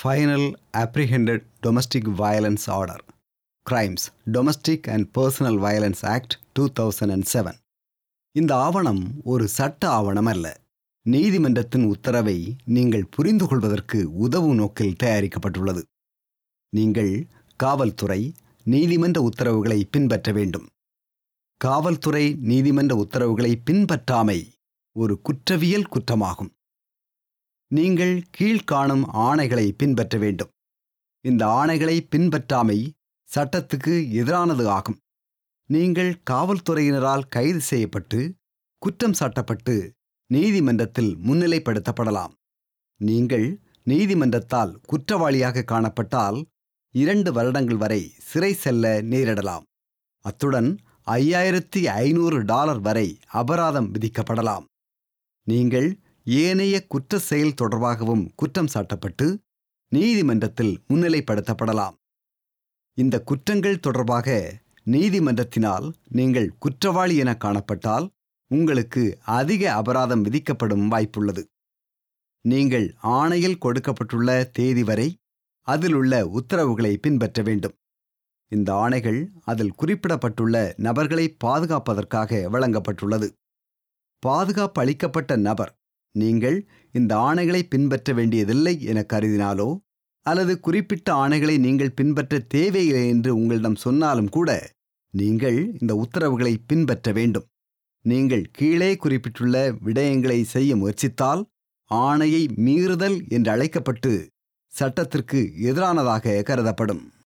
final apprehended domestic violence order crimes domestic and personal violence act two thousand and seven இந்த ஆவணம் ஒரு சட்ட ஆவணம் அல்ல நீதிமன்றத்தின் உத்தரவை நீங்கள் புரிந்து கொள்வதற்கு உதவும் நோக்கில் தயாரிக்கப்பட்டுள்ளது நீங்கள் காவல்துறை நீதிமன்ற உத்தரவுகளை பின்பற்ற வேண்டும் காவல்துறை நீதிமன்ற உத்தரவுகளை பின்பற்றாமை ஒரு குற்றவியல் குற்றமாகும் நீங்கள் கீழ்காணும் ஆணைகளை பின்பற்ற வேண்டும் இந்த ஆணைகளை பின்பற்றாமை சட்டத்துக்கு எதிரானது ஆகும் நீங்கள் காவல்துறையினரால் கைது செய்யப்பட்டு குற்றம் சாட்டப்பட்டு நீதிமன்றத்தில் முன்னிலைப்படுத்தப்படலாம் நீங்கள் நீதிமன்றத்தால் குற்றவாளியாக காணப்பட்டால் இரண்டு வருடங்கள் வரை சிறை செல்ல நேரிடலாம் அத்துடன் ஐயாயிரத்தி ஐநூறு டாலர் வரை அபராதம் விதிக்கப்படலாம் நீங்கள் ஏனைய குற்ற செயல் தொடர்பாகவும் குற்றம் சாட்டப்பட்டு நீதிமன்றத்தில் முன்னிலைப்படுத்தப்படலாம் இந்த குற்றங்கள் தொடர்பாக நீதிமன்றத்தினால் நீங்கள் குற்றவாளி என காணப்பட்டால் உங்களுக்கு அதிக அபராதம் விதிக்கப்படும் வாய்ப்புள்ளது நீங்கள் ஆணையில் கொடுக்கப்பட்டுள்ள தேதி வரை அதில் உள்ள உத்தரவுகளை பின்பற்ற வேண்டும் இந்த ஆணைகள் அதில் குறிப்பிடப்பட்டுள்ள நபர்களை பாதுகாப்பதற்காக வழங்கப்பட்டுள்ளது பாதுகாப்பு அளிக்கப்பட்ட நபர் நீங்கள் இந்த ஆணைகளை பின்பற்ற வேண்டியதில்லை என கருதினாலோ அல்லது குறிப்பிட்ட ஆணைகளை நீங்கள் பின்பற்ற தேவையில்லை என்று உங்களிடம் சொன்னாலும் கூட நீங்கள் இந்த உத்தரவுகளை பின்பற்ற வேண்டும் நீங்கள் கீழே குறிப்பிட்டுள்ள விடயங்களை செய்ய முயற்சித்தால் ஆணையை மீறுதல் என்று அழைக்கப்பட்டு சட்டத்திற்கு எதிரானதாக கருதப்படும்